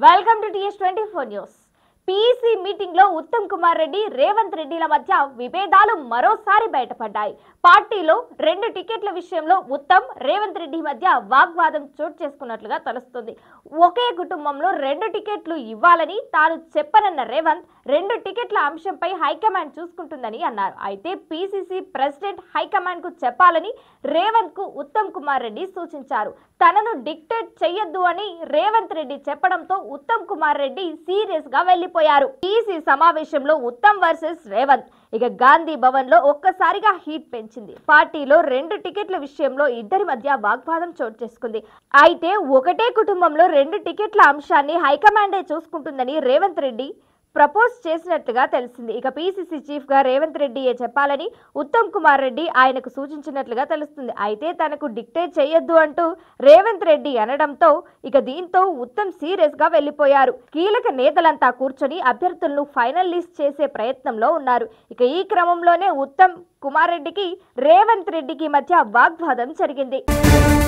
welcome to TS twenty four news PEC meeting లో ఉత్తమ్ కుమార్ రెడ్డి రేవంత్ రెడ్డిల మధ్య విభేదాలు మరోసారి బయటపడ్డాయి పార్టీలో రెండు టికెట్ల విషయంలో ఉత్తమ్ రేవంత్ రెడ్డి మధ్య వాగ్వాదం చోటు చేసుకున్నట్లుగా తెలుస్తుంది ఒకే కుటుంబంలో రెండు టికెట్లు ఇవ్వాలని తాను చెప్పనన్న రేవంత్ రెండు టికెట్ల అంశంపై హైకమాండ్ చూసుకుంటుందని అన్నారు అయితే పీసీసీ ప్రెసిడెంట్ హైకమాండ్ కు చెప్పాలని రేవంత్ కు ఉత్తమ్ కుమార్ రెడ్డి సూచించారు తనను డిక్టేట్ చెయ్యొద్దు అని రేవంత్ రెడ్డి చెప్పడంతో ఉత్తమ్ కుమార్ రెడ్డి సీరియస్ గా వెళ్లిపోయారు ఈసీ సమావేశంలో ఉత్తమ్ వర్సెస్ రేవంత్ ఇక గాంధీ భవన్ లో ఒక్కసారిగా హీట్ పెంచింది పార్టీలో రెండు టికెట్ల విషయంలో ఇద్దరి మధ్య వాగ్వాదం చోటు చేసుకుంది అయితే ఒకటే కుటుంబంలో రెండు టికెట్ల అంశాన్ని హైకమాండే చూసుకుంటుందని రేవంత్ రెడ్డి ప్రపోజ్ చేసినట్లుగా తెలిసింది ఇక పీసీసీ చీఫ్ గా రేవంత్ రెడ్డియే చెప్పాలని ఉత్తమ్ కుమార్ రెడ్డి ఆయనకు సూచించినట్లుగా తెలుస్తుంది అయితే తనకు డిక్టేట్ చేయొద్దు అంటూ రేవంత్ రెడ్డి అనడంతో ఇక దీంతో ఉత్తమ్ సీరియస్ గా వెళ్లిపోయారు కీలక నేతలంతా కూర్చొని అభ్యర్థులను ఫైనల్ లిస్ట్ చేసే ప్రయత్నంలో ఉన్నారు ఇక ఈ క్రమంలోనే ఉత్తమ్ కుమార్ రెడ్డికి రేవంత్ రెడ్డికి మధ్య వాగ్వాదం జరిగింది